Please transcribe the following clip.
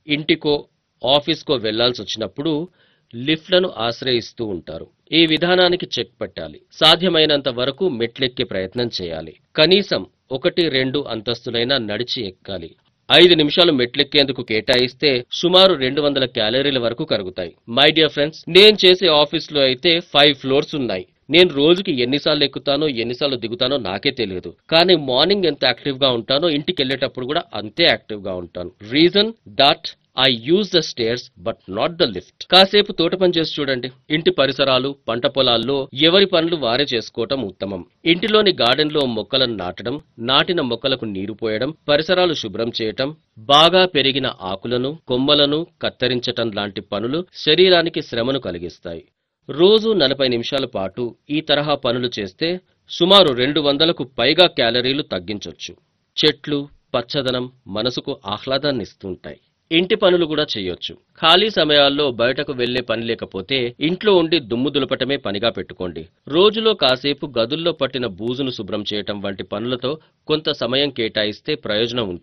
ఇంటికో ఆఫీస్కో వెళ్లాల్సి వచ్చినప్పుడు లిఫ్ట్లను ఆశ్రయిస్తూ ఉంటారు ఈ విధానానికి చెక్ పెట్టాలి సాధ్యమైనంత వరకు మెట్లెక్కే ప్రయత్నం చేయాలి కనీసం ఒకటి రెండు అంతస్తులైనా నడిచి ఎక్కాలి ఐదు నిమిషాలు మెట్లెక్కేందుకు కేటాయిస్తే సుమారు రెండు వందల క్యాలరీల వరకు కరుగుతాయి మై డియర్ ఫ్రెండ్స్ నేను చేసే ఆఫీస్లో అయితే ఫైవ్ ఫ్లోర్స్ ఉన్నాయి నేను రోజుకి ఎన్నిసార్లు ఎక్కుతానో ఎన్నిసార్లు దిగుతానో నాకే తెలియదు కానీ మార్నింగ్ ఎంత యాక్టివ్ గా ఉంటానో ఇంటికి వెళ్ళేటప్పుడు కూడా అంతే యాక్టివ్ గా ఉంటాను reason that I use the stairs but not the lift కాసేపు తోట పని చేసి చూడండి ఇంటి పరిసరాలు పంట పొలాల్లో ఎవరి పనులు వారే చేసుకోవటం ఉత్తమం ఇంటిలోని గార్డెన్ లో మొక్కలను నాటడం నాటిన మొక్కలకు నీరు పోయడం పరిసరాలు శుభ్రం చేయటం బాగా పెరిగిన ఆకులను కొమ్మలను కత్తిరించటం లాంటి పనులు శరీరానికి శ్రమను కలిగిస్తాయి రోజు నలభై నిమిషాల పాటు ఈ తరహా పనులు చేస్తే సుమారు రెండు వందలకు పైగా క్యాలరీలు తగ్గించొచ్చు చెట్లు పచ్చదనం మనసుకు ఆహ్లాదాన్ని ఇస్తుంటాయి ఇంటి పనులు కూడా చేయొచ్చు ఖాళీ సమయాల్లో బయటకు వెళ్లే పని లేకపోతే ఇంట్లో ఉండి దుమ్ము దులపటమే పనిగా పెట్టుకోండి రోజులో కాసేపు గదుల్లో పట్టిన బూజును శుభ్రం చేయటం వంటి పనులతో కొంత సమయం కేటాయిస్తే ప్రయోజనం ఉంటుంది